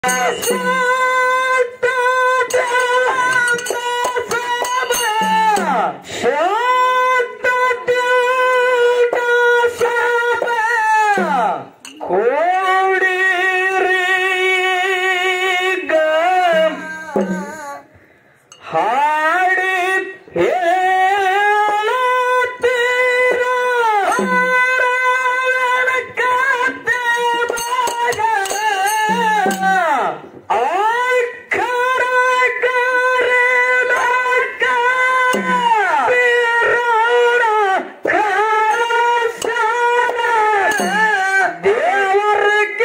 ಹಾಡಿ ದೇವರ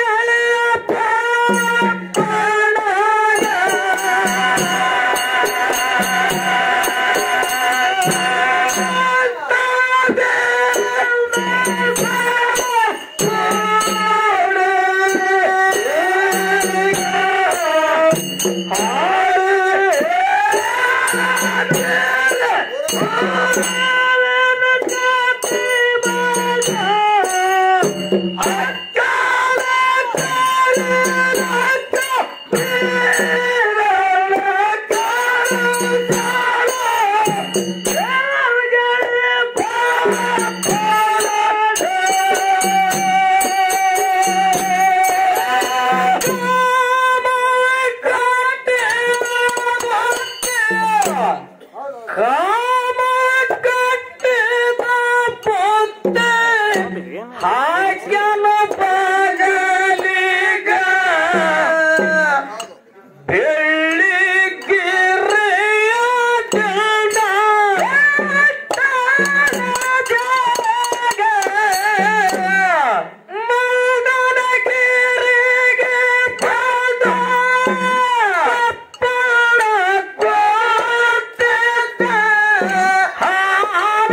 ಕಾಮ ಕಟ್ಟಿದ ಪೊತ್ತೆ ಹಾಕ್ಯನ ಬಗಲಿಗ ಬೆಳ್ಳಿ ಗಿರಿಯ ಜನ ಮೌನದ ಗಿರಿಗೆ ಪದ ಪಪ್ಪಳ ಕೊಟ್ಟಿದ್ದ ಹಾರ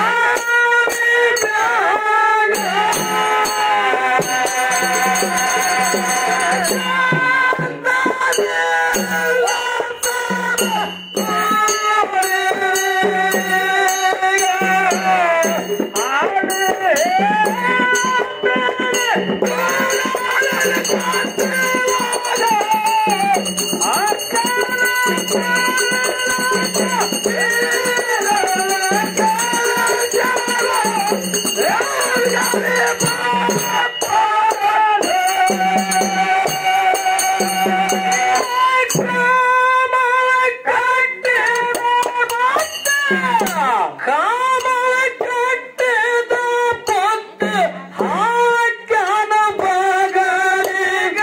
ಕಾಮ ಕಟ್ಟಿದ ಪೊತ್ತೆ ಹಾಕ್ಯನ ಬಗಲಿಗ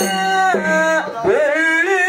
ಬೆಳ್ಳಿ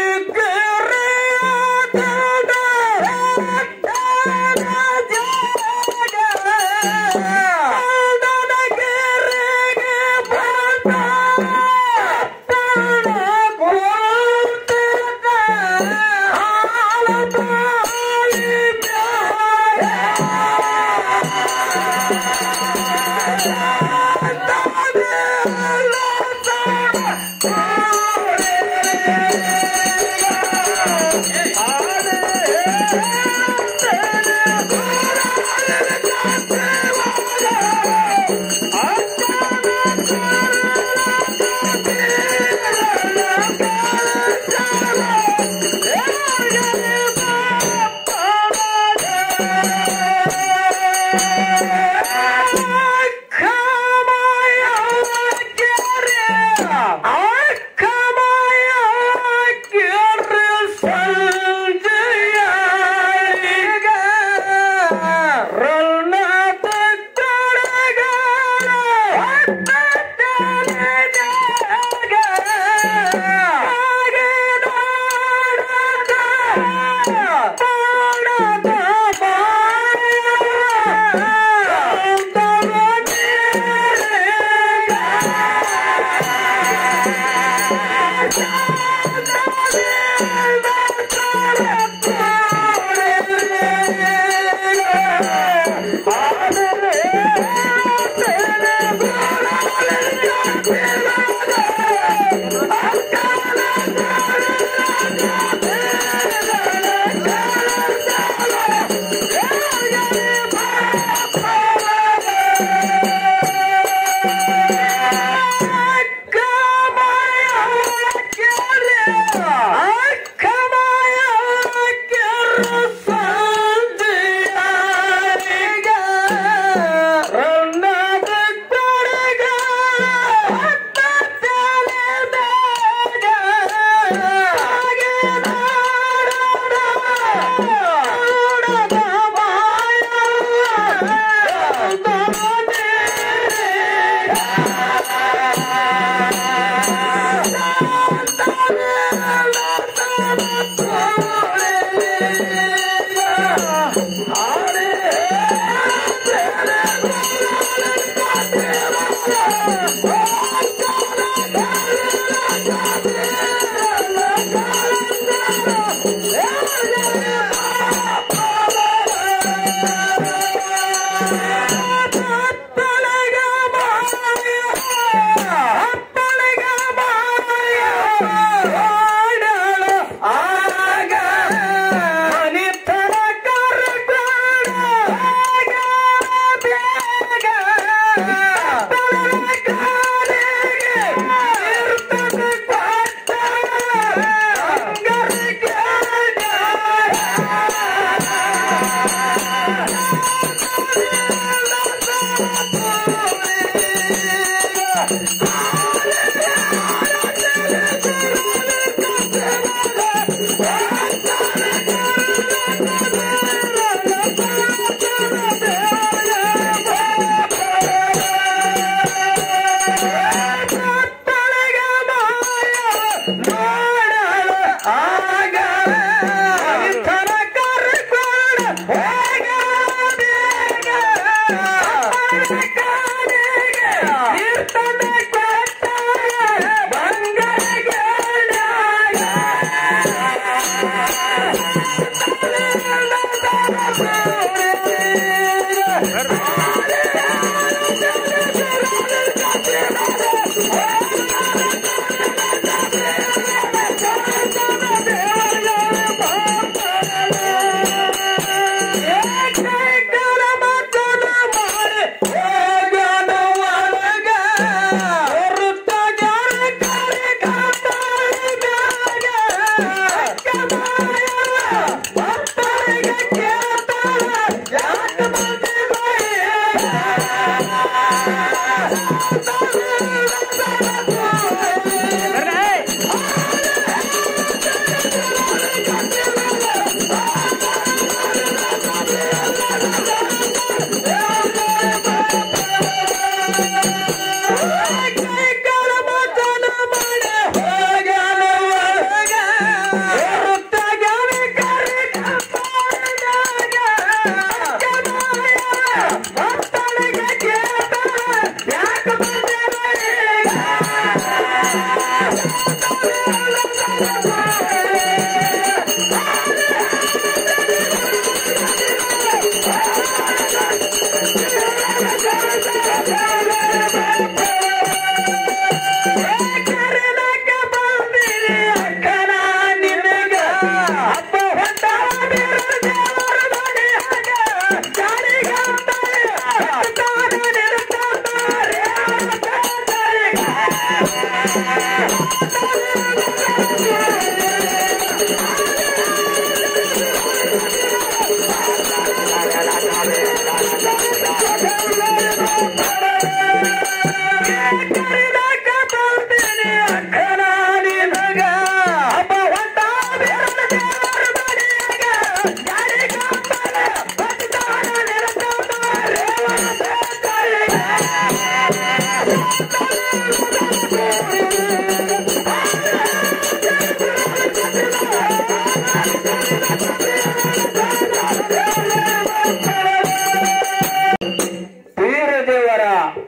ವೀರದೇವರ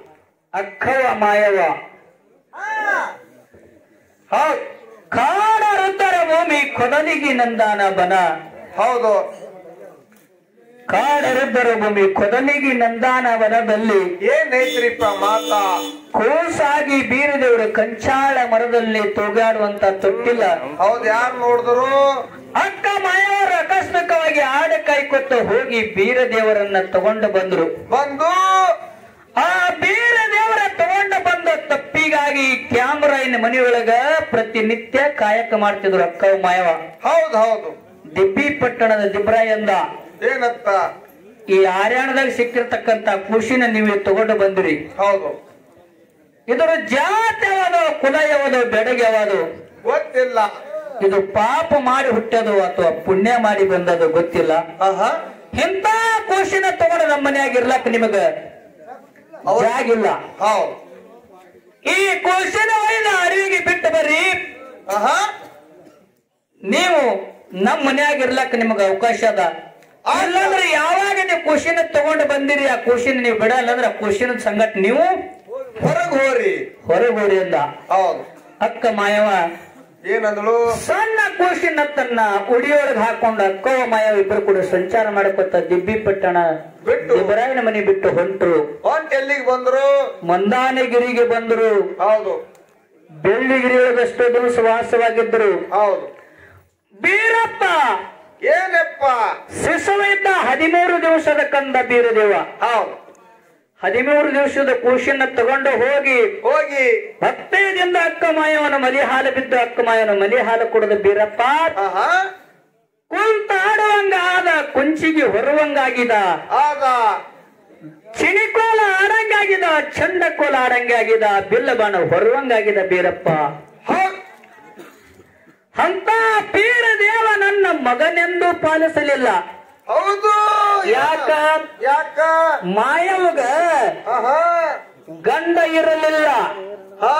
ಅಕ್ಕವ ಮಾಯವ ಹೌದ್. ಕಾಡ ರುದ್ರ ಭೂಮಿ ಕೊಡಲಿಗಿ ನಂದಾನ ಬನ ಹೌದು ಕಾಡ ರುದ್ರ ಭೂಮಿ ಕೊಡಲಿಗಿ ನಂದಾನ ವನದಲ್ಲಿ ಏನೈತ್ರಿಪ್ಪ ಮಾತಾ ಕೋಸಾಗಿ ಬೀರದೇವರು ಕಂಚಾಳ ಮರದಲ್ಲಿ ತೂಗಾಡುವಂತ ತೊಟ್ಟಿಲ್ಲ ಹೌದ್ ಯಾರು ನೋಡಿದ್ರು ಅಕ್ಕ ಮಾಯವರು ಆಕಸ್ಮಿಕವಾಗಿ ಆಡ ಕೈ ಕೊಟ್ಟು ಹೋಗಿ ಬೀರದೇವರನ್ನ ತಗೊಂಡು ಬಂದ್ರು ಬಂದು ಆ ಬೀರದೇವರ ತಗೊಂಡು ಬಂದ ತಪ್ಪಿ ದುಡ್ಡಿಗಾಗಿ ಕ್ಯಾಮ್ರಾ ಇನ್ ಮನೆಯೊಳಗ ಪ್ರತಿನಿತ್ಯ ಕಾಯಕ ಮಾಡ್ತಿದ್ರು ಅಕ್ಕ ಮಾಯವ ಹೌದು ಹೌದು ದಿಬ್ಬಿ ಪಟ್ಟಣದ ದಿಬ್ರಾಯಿಂದ ಏನತ್ತ ಈ ಹರ್ಯಾಣದಾಗ ಸಿಕ್ಕಿರ್ತಕ್ಕಂತ ಖುಷಿನ ನೀವು ತಗೊಂಡು ಬಂದಿರಿ ಹೌದು ಇದರ ಜಾತಿ ಯಾವುದು ಕುಲ ಯಾವುದು ಬೆಡಗ್ ಯಾವುದು ಗೊತ್ತಿಲ್ಲ ಇದು ಪಾಪ ಮಾಡಿ ಹುಟ್ಟೋದು ಅಥವಾ ಪುಣ್ಯ ಮಾಡಿ ಬಂದದು ಗೊತ್ತಿಲ್ಲ ಆಹಾ ಇಂಥ ಖುಷಿನ ತಗೊಂಡು ನಮ್ಮ ಮನ್ಯಾಗ ಇರ್ಲಕ್ ನಿಮಗ ಜಾಗಿಲ್ಲ ಹೌದು ಈ ಖುಷಿನ ಒಯ್ದ ಅಡವಿಗೆ ಬಿಟ್ಟು ಬರ್ರಿ ಆಹಾ ನೀವು ನಮ್ಮ ಮನ್ಯಾಗ ಇರ್ಲಕ್ ನಿಮಗ ಅವಕಾಶ ಅದ ಅಲ್ಲಂದ್ರೆ ಯಾವಾಗ ನೀವು ಖುಷಿನ ತಗೊಂಡು ಬಂದಿರಿ ಆ ಖುಷಿನ ನೀವು ಬಿಡಲ್ಲ ಅಂದ್ರೆ ಆ ಖುಷಿನ ಸಂಗಟ ನೀವು ಹೊರಗ್ ಹೋರಿ ಹೊರಗೋಡಿ ಅಂದ ಹೌದು ಅಕ್ಕ ಮಾಯವ ಏನಂದಳು ಸಣ್ಣ ಖುಷಿನ ತನ್ನ ಉಡಿಯೊಳಗೆ ಹಾಕೊಂಡು ಅಕ್ಕವ ಮಾಯವ ಇಬ್ಬರು ಕೂಡ ಸಂಚಾರ ಮಾಡ್ಕೊತ ದಿಬ್ಬಿ ಪಟ್ಟಣ ಬಿಟ್ಟು ಇಬ್ಬರಾಯನ ಮನೆ ಬಿಟ್ಟು ಹೊಂಟ್ರು ಹೊಂಟ್ ಎಲ್ಲಿಗೆ ಬಂದ್ರು ಮಂದಾನಗಿರಿಗೆ ಬಂದರು ಹೌದು ಬೆಳ್ಳಿಗಿರಿಯೊಳಗಷ್ಟು ದಿವಸ ವಾಸವಾಗಿದ್ದರು ಹೌದು ಬೀರಪ್ಪ ಏನಪ್ಪ ಶಿಶುವಿದ್ದ ಹದಿಮೂರು ದಿವಸದ ಕಂದ ಬೀರದೇವ ಹೌದು ಹದಿಮೂರು ದಿವಸದ ಕೂಶನ್ನ ತಗೊಂಡು ಹೋಗಿ ಹೋಗಿ ಭಕ್ತಿಯಿಂದ ಅಕ್ಕ ಮಾಯವನ ಮಲಿ ಹಾಲು ಬಿದ್ದು ಅಕ್ಕ ಮಾಯವನ ಮಲಿ ಹಾಲು ಕುಡಿದ ಬೀರಪ್ಪ ಆಹಾ ಕುಂತ ಆಡುವಂಗ ಆದ ಕುಂಚಿಗೆ ಹೊರುವಂಗಾಗಿದ ಆದ ಚಿಣಿಕೋಲ ಆಡಂಗಾಗಿದ ಚಂಡಕೋಲ ಆಡಂಗಾಗಿದ ಬಿಲ್ಲ ಬಾಣ ಹೊರುವಂಗಾಗಿದ ಬೀರಪ್ಪ ಹೌದ್ ಅಂತ ಪೀರ ದೇವ ನನ್ನ ಮಗನೆಂದು ಪಾಲಿಸಲಿಲ್ಲ ಹೌದು ಯಾಕ ಯಾಕ ಮಾಯವಗ ಆಹಾ ಗಂಡ ಇರಲಿಲ್ಲ ಹಾ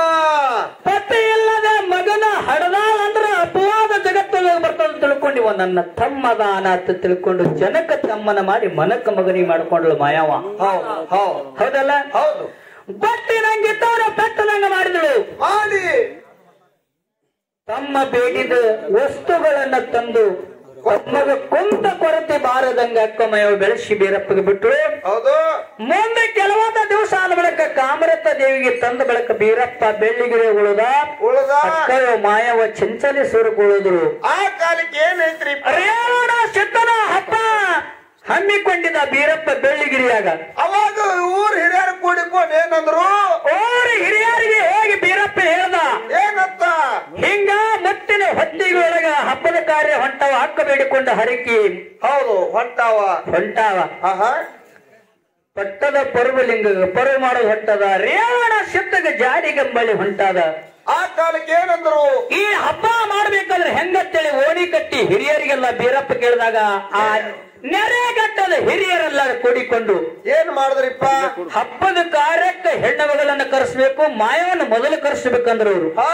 ಪತಿ ಇಲ್ಲದ ಮಗನ ಹಡದಾಳ ಅಂದ್ರ ಅಪವಾದ ಜಗತ್ತೊಳಗೆ ಬರ್ತದ ತಿಳ್ಕೊಂಡಿವ ನನ್ನ ತಮ್ಮದಾನ ಅಂತ ತಿಳ್ಕೊಂಡು ಜನಕ ತಮ್ಮನ ಮಾಡಿ ಮನಕ ಮಗನಿಗೆ ಮಾಡ್ಕೊಂಡ್ಳು ಮಾಯವ ಹೌದು ಹೌದು ಹೌದಲ್ಲ ಹೌದು ಬಟ್ಟಿನಂಗಿದ್ದವನ ಪೆಟ್ಟನಂಗ ಮಾಡಿದಳು ಮಾಡಿ ತಮ್ಮ ಬೇಡಿದ ವಸ್ತುಗಳನ್ನ ತಂದು ತಮ್ಮಗ ಕುಂತ ಕೊರತೆ ಬಾರದಂಗ ಅಕ್ಕ ಮಯವ ಬೆಳೆಸಿ ಬೀರಪ್ಪಗೆ ಬಿಟ್ಟಳು ಹೌದು ಮುಂದೆ ಕೆಲವೊಂದು ದಿವಸ ಆದ ಬಳಿಕ ಕಾಮರತ್ತ ದೇವಿಗೆ ತಂದ ಬಳಿಕ ಬೀರಪ್ಪ ಬೆಳ್ಳಿಗಿರಿ ಉಳಿದ ಉಳ್ದ ಅಕ್ಕಯ್ಯ ಮಾಯವ ಚಂಚಲೇಶ್ವರಕ್ಕೆ ಉಳಿದ್ರು ಆ ಕಾಲಕ್ಕೆ ಏನೈತ್ರಿ ರೇವಣ ಸಿದ್ಧನ ಹಬ್ಬ ಹಮ್ಮಿಕೊಂಡಿದ್ದ ಬೀರಪ್ಪ ಬೆಳ್ಳಿಗಿರಿಯಾಗ ಅವಾಗ ಊರ್ ಹಿರಿಯರು ಕೂಡಿಕೊಂಡು ಏನಂದ್ರು ಓರಿ ಹಿರಿಯರಿಗೆ ಹೋಗಿ ಬೀರಪ್ಪ ಹೇಳ್ದ ಏನತ್ತ ಹಿಂಗ ಮುತ್ತಿನ ಹೊತ್ತಿಗೊಳಗ ಹಬ್ಬದ ಕಾರ್ಯ ಹೊಂಟವ ಹಕ್ಕ ಬೇಡಿಕೊಂಡ ಹರಕಿ ಹೌದು ಹೊಂಟಾವ ಹೊಂಟಾವ ಆಹಾ ಪಟ್ಟದ ಪರ್ವಲಿಂಗ ಪರ್ವ ಮಾಡೋದು ಹೊಂಟದ ರೇವಣ ಸಿದ್ಧಗ ಜಾರಿಗಂಬಳಿ ಹೊಂಟಾದ ಆ ಕಾಲಕ್ಕೆ ಏನಂದ್ರು ಈ ಹಬ್ಬ ಮಾಡ್ಬೇಕಾದ್ರೆ ಹೆಂಗತ್ತೇಳಿ ಓಣಿ ಕಟ್ಟಿ ಹಿರಿಯರಿಗೆಲ್ಲ ಬೀರಪ್ಪ ಕೇಳಿದಾಗ ಆ ನೆರೆಗಟ್ಟದ ಹಿರಿಯರೆಲ್ಲ ಕೂಡಿಕೊಂಡು ಏನ್ ಮಾಡಿದ್ರಿಪ್ಪ ಹಬ್ಬದ ಕಾರ್ಯಕ್ಕೆ ಹೆಣ್ಣ ಮಗಳನ್ನ ಕರೆಸ್ಬೇಕು ಮಾಯವನ್ನು ಮೊದಲು ಕರೆಸ್ಬೇಕಂದ್ರು ಅವರು ಹಾ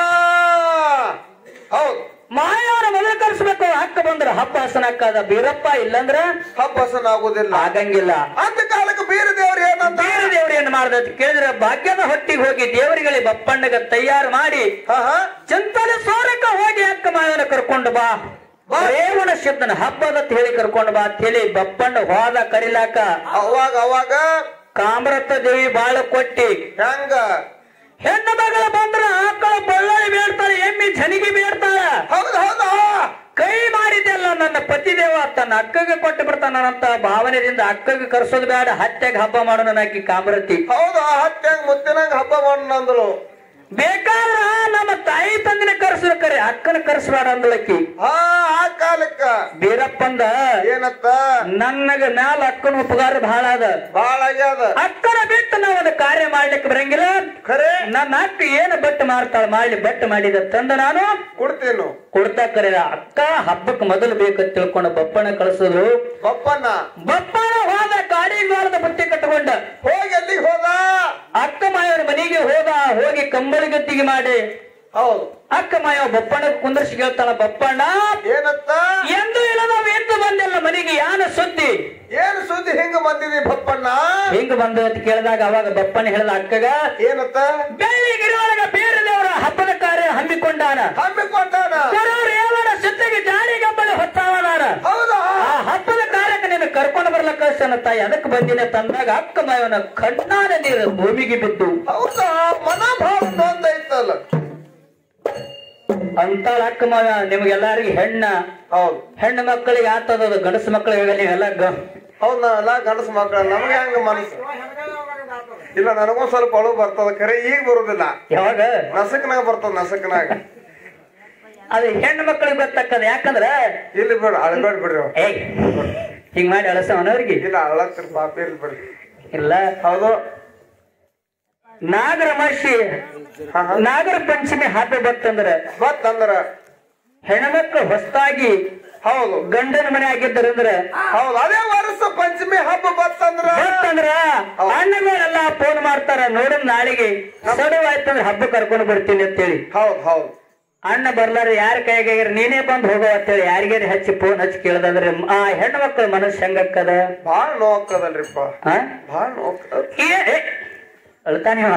ಹೌದು ಮಾಯವನ ಮೊದಲು ಕರೆಸ್ಬೇಕು ಹಕ್ಕ ಬಂದ್ರ ಹಬ್ಬ ಹಸನಕ್ಕಾದ ಬೀರಪ್ಪ ಇಲ್ಲಂದ್ರ ಹಬ್ಬಸನ ಆಗುದಿಲ್ಲ ಆಗಂಗಿಲ್ಲ ಅಂತ ಕಾಲಕ್ಕೆ ಬೀರ ದೇವ್ರು ಏನಂತ ಬೇರೆ ದೇವ್ರು ಏನ್ ಮಾಡ್ದ ಅಂತ ಕೇಳಿದ್ರೆ ಭಾಗ್ಯದ ಹೊಟ್ಟಿಗೆ ಹೋಗಿ ದೇವರಿಗೆ ಬಪ್ಪಣ್ಣಗ ತಯಾರು ಮಾಡಿ ಆಹಾ ಚಂತನ ಸೋರಕ ಹೋಗಿ ಅಕ್ಕ ಮಾಯವನ ಕರ್ಕೊಂಡು ಬಾ ರೇವಣ ಸಿದ್ಧನ ಹಬ್ಬದ ಅಂತ ಹೇಳಿ ಕರ್ಕೊಂಡು ಬಾ ಅಂತ ಹೇಳಿ ಬಪ್ಪಣ್ಣ ಹೋದ ಕರಿಲಾಕ ಅವಾಗ ಅವಾಗ ಕಾಮರತ್ತ ದೇವಿ ಬಾಳ ಕೊಟ್ಟಿ ಹೆಂಗ ಹೆಣ್ಣು ಮಗಳ ಬಂದ್ರ ಆಕಳ ಬಳ್ಳಾಳಿ ಬೇಡ್ತಾಳೆ ಎಮ್ಮಿ ಜನಿಗೆ ಬೇಡ್ತಾಳ ಹೌದು ಹೌದು ಕೈ ಮಾಡಿದ್ದೆಲ್ಲ ನನ್ನ ಪತಿದೇವ ತನ್ನ ಅಕ್ಕಗೆ ಕೊಟ್ಟು ಬಿಡ್ತಾನಂತ ಭಾವನೆಯಿಂದ ಅಕ್ಕಗೆ ಕರ್ಸೋದು ಬೇಡ ಹತ್ಯೆಗೆ ಹಬ್ಬ ಮಾಡೋಣ ಆಕಿ ಕಾಮರತಿ ಹೌದು ಹತ್ತಂಗ್ ಮುತ್ತಿನಂಗ್ ಹಬ್ಬ ಮಾಡೋಣ ಅಂದಳು ಬೇಕಾದ್ರ ನಮ್ಮ ತಾಯಿ ತಂದಿನ ಕರ್ಸ್ರ ಕರೆ ಅಕ್ಕನ ಕರ್ಸ್ಬೇಡ ಅಂದಳಕಿ ಹಾ ಆ ಕಾಲಕ್ಕ ಬೀರಪ್ಪಂದ ಏನತ್ತ ನನಗ ಮ್ಯಾಲ ಅಕ್ಕನ ಉಪಕಾರ ಬಹಳ ಅದ ಬಾಳ ಆಗ್ಯಾದ ಅಕ್ಕನ ಬಿಟ್ಟು ನಾವು ಒಂದು ಕಾರ್ಯ ಮಾಡ್ಲಿಕ್ಕೆ ಬರಂಗಿಲ್ಲ ಖರೆ ನನ್ನ ಅಕ್ಕ ಏನು ಬಟ್ಟು ಮಾಡ್ತಾಳ ಮಾಡ್ಲಿ ಬಟ್ಟು ಮಾಡಿದ ತಂದ ನಾನು ಕೊಡ್ತೀನು ಕೊಡ್ತಾ ಕರೆ ಅಕ್ಕ ಹಬ್ಬಕ್ಕೆ ಮೊದಲು ಬೇಕಂತ ತಿಳ್ಕೊಂಡು ಬಪ್ಪನ ಕಳಿಸಿದ್ರು ಬಪ್ಪನ್ನ ಬಪ್ಪನ ಹೋದ ಕಾಡಿಗಾಲದ ಬುತ್ತಿ ಕಟ್ಟಕೊಂಡ ಹೋಗಿ ಎಲ್ಲಿಗೆ ಹೋದ ಅಕ್ಕ ಮಾಯವರ ಮನೆಗೆ ಹೋದ ಹೋಗಿ ಕಂಬಳಿ ಗದ್ದಿಗೆ ಮಾಡಿ ಹೌದು ಅಕ್ಕ ಮಾಯವ ಬಪ್ಪಣ್ಣ ಕುಂದರ್ಸಿ ಕೇಳ್ತಾಳ ಬಪ್ಪಣ್ಣ ಏನತ್ತ ಎಂದು ಇಲ್ಲದ ಎಂದು ಬಂದಿಲ್ಲ ಮನೆಗೆ ಯಾನ ಸುದ್ದಿ ಏನ್ ಸುದ್ದಿ ಹಿಂಗ ಬಂದಿದಿ ಬಪ್ಪಣ್ಣ ಹೆಂಗ್ ಬಂದ ಅಂತ ಕೇಳಿದಾಗ ಅವಾಗ ಬಪ್ಪಣ್ಣ ಹೇಳ್ದ ಅಕ್ಕಗ ಏನತ್ತ ಬೆಳ್ಳಿಗಿರಿಯೊಳಗ ಬೇರೆ ದೇವರ ಹಬ್ಬದ ಕಾರ್ಯ ಹಮ್ಮಿಕೊಂಡಾನ ಹಮ್ಮಿಕೊಂಡಾನ ಕರೂರು ಏವನ ಸುತ್ತಿಗೆ ಜಾರಿ ಗಂಬಳಿ ಹೊತ್ತಾವನಾರ ಹೌದಾ ಆ ಹಬ್ಬದ ಕಾರ್ಯಕ್ಕೆ ನೀನು ಕರ್ಕೊಂಡು ಬರ್ಲಕ್ಕ ನನ್ನ ತಾಯಿ ಅದಕ್ಕೆ ಬಂದಿನ ತಂದಾಗ ಅಕ್ಕ ಮಾಯವನ ಕಣ್ಣಾನ ನೀರು ಭೂಮಿಗೆ ಬಿದ್ದು ಹೌದಾ ಮನೋಭಾವ ತೊಂದೈತಲ್ಲ ಅಂತ ಅಕ್ಕ ಮಾವ ನಿಮ್ಗೆಲ್ಲರಿಗೂ ಹೆಣ್ಣ ಹೌದು ಹೆಣ್ಣು ಮಕ್ಕಳಿಗೆ ಆತದ ಗಂಡಸು ಮಕ್ಕಳಿಗೆ ನೀವೆಲ್ಲ ಗ- ಹೌದ್ ನಾವೆಲ್ಲ ಗಂಡಸ ಮಕ್ಕಳ ನಮ್ಗೆ ಹೆಂಗ ಮನಸ್ಸು ಇಲ್ಲ ನನಗೂ ಸ್ವಲ್ಪ ಅಳು ಬರ್ತದ ಖರೆ ಈಗ ಬರುದಿಲ್ಲ ಯಾವಾಗ ನಸಕ್ನಾಗ ಬರ್ತದ ನಸಕ್ನಾಗ ಅದು ಹೆಣ್ಣು ಮಕ್ಕಳಿಗೆ ಗೊತ್ತಾಕದ ಯಾಕಂದ್ರ ಇಲ್ಲಿ ಬಿಡ್ರಿ ಅಳಬೇಡ ಬಿಡ್ರಿ ಅವ್ರು. ಏಯ್ ಹಿಂಗ್ ಮಾಡಿ ಅಳಸವನವ್ರಿಗೆ ಇಲ್ಲ ಅಳತ್ತಿರ ಪಾಪ ಇಲ್ಲಿ ಬಿಡ್ರಿ ಇಲ್ಲ ಹೌದು ನಾಗರ ಮಹರ್ಷಿ ಹಾ ಹಾ ನಾಗರ ಪಂಚಮಿ ಹಬ್ಬ ಬತ್ತಂದ್ರ ಮತ್ತಂದ್ರ ಹೆಣ್ಮಕ್ಳು ಹೊಸದಾಗಿ ಹೌದು ಗಂಡನ ಮನೆ ಆಗಿದ್ದರಂದ್ರ ಹೌದು ಅದೇ ವರ್ಷ ಪಂಚಮಿ ಹಬ್ಬ ಬತ್ತಂದ್ರ ಬತ್ತಂದ್ರ ಅಣ್ಣಗಳೆಲ್ಲ ಫೋನ್ ಮಾಡ್ತಾರ ನೋಡ ನಾಳೆಗೆ ಸಡುವಾಯ್ತಂದ್ರ ಹಬ್ಬ ಕರ್ಕೊಂಡು ಬರ್ತೀನಿ ಅಂತೇಳಿ ಹೌದು ಹೌದು ಅಣ್ಣ ಬರ್ಲಾರ ಯಾರ ಕೈಗಾಗ್ಯಾರ ನೀನೇ ಬಂದ್ ಹೋಗೋ ಅಂತೇಳಿ ಯಾರಿಗಾರ ಹಚ್ಚಿ ಫೋನ್ ಹಚ್ಚಿ ಕೇಳ್ದಂದ್ರೆ ಆ ಹೆಣ್ಣು ಮಕ್ಕಳ ಮನಸ್ಸು ಹೆಂಗಕ್ಕದ ಬಾಳ ನೋಕ್ಕದಲ್ರಿಪ್ಪ ಆ? ಬಾಳ ನೋಕ್ಕದ ಏ- ಏ, ಅಳ್ತಾನಿವ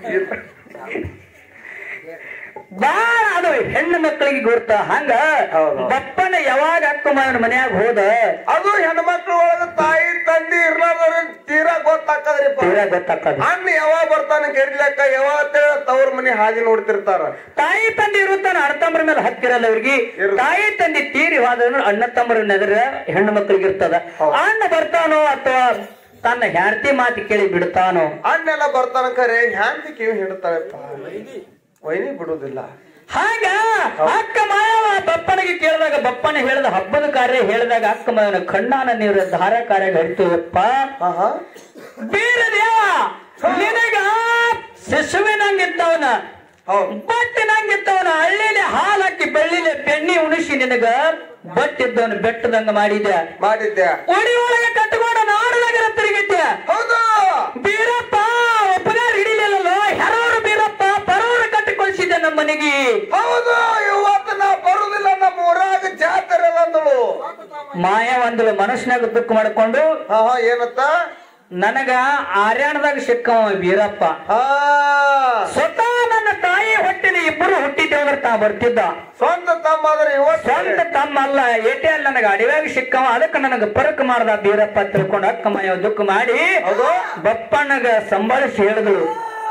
ಬಾಳ ಅದು ಹೆಣ್ಣು ಮಕ್ಕಳಿಗೆ ಗುರ್ತ ಹಂಗ ಹೌದು. ಬಪ್ಪನ ಯಾವಾಗ ಅಕ್ಕ ಮಾವನ ಮನ್ಯಾಗ ಹೋದ ಅದು ಹೆಣ್ಮಕ್ಳ ಒಳಗ ತಾಯಿ ತಂದಿ ಇರ್ಲಾರ್ದ್ರ ತೀರಾ ಗೊತ್ತಾಕದ್ರಿಪ್ಪ ತೀರಾ ಗೊತ್ತಾಕದ ಅಣ್ಣ ಯಾವಾಗ ಬರ್ತಾನೆ ಕರಿಲಕ್ಕ ಯಾವಾಗ ತವ್ರ ಮನಿ ಹಾದಿ ನೋಡ್ತಿರ್ತಾರ ತಾಯಿ ತಂದೆ ಇರುತ್ತಾನ ಅಣ್ಣ ತಮ್ಮರ ಮೇಲೆ ಹತ್ತಿರಲ್ಲ ಅವ್ರಿಗೆ ಇರು. ತಾಯಿ ತಂದೆ ತೀರಿ ಹೋದ್ರ ಅಣ್ಣ ತಮ್ಮರ ನೆದರ ಹೆಣ್ಣು ಮಕ್ಕಳಿಗೆ ಇರ್ತದ ಹೌದು. ಅಣ್ಣ ಬರ್ತಾನೋ ಅಥವಾ ತನ್ನ ಹೆಂಡತಿ ಮಾತು ಕೇಳಿ ಬಿಡ್ತಾನೋ ಅಣ್ಣೆಲ್ಲ ಬರ್ತಾನ ಖರೆ ಹ್ಯಾಂತಿ ಕಿವಿ ಹಿಡ್ತಾಳೆಪ್ಪ ವೈನಿ ಬಿಡುದಿಲ್ಲ ಹಾಗ ಅಕ್ಕ ಮಾಯವ ಬಪ್ಪನಿಗೆ ಕೇಳಿದಾಗ ಬಪ್ಪನ ಹೇಳಿದ ಹಬ್ಬದ ಕಾರ್ಯ ಹೇಳಿದಾಗ ಅಕ್ಕ ಮಾಯನ ಕಣ್ಣಾನ ನೀರು ಧಾರ ಕಾರ್ಯ ಹರಿತೀವಪ್ಪ ಹಾ ಹಾ ಬೇರೆ ದೇವ ನಿನಗ ಶಿಶುವಿನಂಗಿದ್ದವನ ಹೌದು ಬಟ್ಟಿನಂಗಿದ್ದವನ ಹಳ್ಳಿಲಿ ಹಾಲು ಹಾಕಿ ಬೆಳ್ಳಿಲಿ ಬೆಣ್ಣಿ ಉಣಿಸಿ ನಿನಗ ಬಟ್ಟಿದ್ದವನು ಬೆಟ್ಟದಂಗ ಮಾಡಿದ್ಯ ಮಾಡಿದ್ದೆ ಒಡಿ ಒಳಗೆ ಕಟ್ಟಿಕೊಂಡು ನಾಡನಗರ ತಿರುಗಿದ್ಯ ಹೌದು ಬೀರಪ್ಪ ಒಪ್ಪಗಾರ ಹಿಡಿಲಿಲ್ಲೋ ಹೆರೋರು ಬೀರಪ್ಪ ಪರೋರು ಕಟ್ಟಿಕೊಳಿಸಿದ್ದೆ ನಮ್ಮ ಮನೆಗೆ ಹೌದು ಇವತ್ತು ನಾ ಬರುದಿಲ್ಲ ನಮ್ಮ ಊರಾಗ ಜಾತ್ರೆ ಅಲ್ಲ ಅಂದಳು ಮಾಯ ಒಂದು ಮನಸ್ಸಿನಾಗ ದುಃಖ ಮಾಡಿಕೊಂಡು ಹಾ ಹಾ ಏನತ್ತ ನನಗ ಆರ್ಯಾಣದಾಗ ಸಿಕ್ಕವ ಬೀರಪ್ಪ ಹಾ ಸ್ವತಃ ನನ್ನ ತಾಯಿ ಹೊಟ್ಟಿನ ಇಬ್ಬರು ಹುಟ್ಟಿದ್ದೇವ್ರ ತಾ ಬರ್ತಿದ್ದ ಸ್ವಂತ ತಮ್ಮ ಆದ್ರೆ ಇವತ್ತು ಸ್ವಂತ ತಮ್ಮ ಅಲ್ಲ ಏಟೆ ಅಲ್ಲ ನನಗ ಅಡಿವಾಗ ಸಿಕ್ಕವ ಅದಕ್ಕೆ ನನಗ ಪರಕ್ ಮಾಡ್ದ ಬೀರಪ್ಪ ತಿಳ್ಕೊಂಡು ಅಕ್ಕ ಮಯ ದುಃಖ ಮಾಡಿ ಹೌದು ಬಪ್ಪಣ್ಣಗ ಸಂಭಾಳಿಸಿ ಹೇಳಿದ್ರು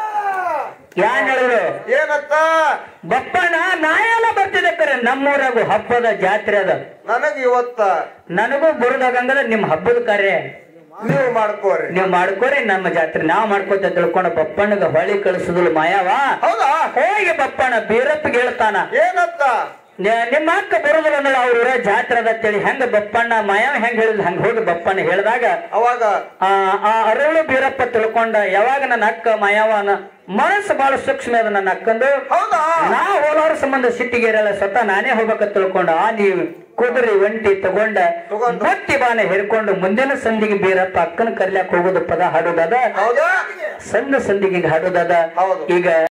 ಯಾನ್ ಹೇಳಿದ್ರು ಏನತ್ತ ಬಪ್ಪಣ್ಣ ನಾಯೆಲ್ಲ ಬರ್ತಿದ್ದೆ ಕರೆ ನಮ್ಮೂರಾಗು ಹಬ್ಬದ ಜಾತ್ರೆ ಅದ ನನಗ್ ಇವತ್ತ ನನಗೂ ಬರುದಾಗಂಗದ ನಿಮ್ ಹಬ್ಬದ ಕಾರ್ಯ ನೀವು ಮಾಡ್ಕೋರಿ ನೀವ್ ಮಾಡ್ಕೋರಿ ನಮ್ಮ ಜಾತ್ರೆ ನಾವ್ ಮಾಡ್ಕೋತ ತಿಳ್ಕೊಂಡು ಬಪ್ಪಣ್ಣಗ ಹೊಳಿ ಕಳಿಸಿದ್ಲು ಮಾಯವ ಹೌದಾ ಹೋಗಿ ಬಪ್ಪಣ್ಣ ಬೀರಪ್ಪಗೆ ಹೇಳ್ತಾನ ಏನತ್ತ ನ- ನಿಮ್ಮ ಅಕ್ಕ ಬರುದಿಲ್ಲ ಅಂದ್ರೆ ಅವ್ರ ಊರ ಜಾತ್ರೆ ಅದ ಅಂತೇಳಿ ಹೆಂಗ ಬಪ್ಪಣ್ಣ ಮಾಯವ ಹೆಂಗ್ ಹೇಳಿದ್ ಹಂಗ ಹೋಗಿ ಬಪ್ಪಣ್ಣ ಹೇಳಿದಾಗ ಅವಾಗ ಆ ಆ ಅರಳು ಬೀರಪ್ಪ ತಿಳ್ಕೊಂಡ ಯಾವಾಗ ನನ್ನ ಅಕ್ಕ ಮಾಯವನ ಮನಸ್ಸು ಬಹಳ ಸೂಕ್ಷ್ಮ ಅದ ನನ್ನ ಅಕ್ಕಂದು ಹೌದಾ ನಾ ಹೋಲಾರ ಸಂಬಂಧ ಸಿಟ್ಟಿಗೇರಲ್ಲ ಸ್ವತಃ ನಾನೇ ಹೋಗ್ಬೇಕಂತ ತಿಳ್ಕೊಂಡ ಆ ನೀವು ಕುದುರೆ ಒಂಟಿ ತಗೊಂಡ ತಗೊಂಡು. ಬತ್ತಿ ಬಾನ ಹಿಡ್ಕೊಂಡು ಮುಂದಿನ ಸಂಧಿಗೆ ಬೀರಪ್ಪ ಅಕ್ಕನ ಕರ್ಲ್ಯಾಕ್ ಹೋಗೋದು ಪದ ಹಾಡೋದದ ಹೌದಾ ಸಣ್ಣ ಸಂಧಿಗೆ ಹಾಡೋದದ ಹೌದು. ಈಗ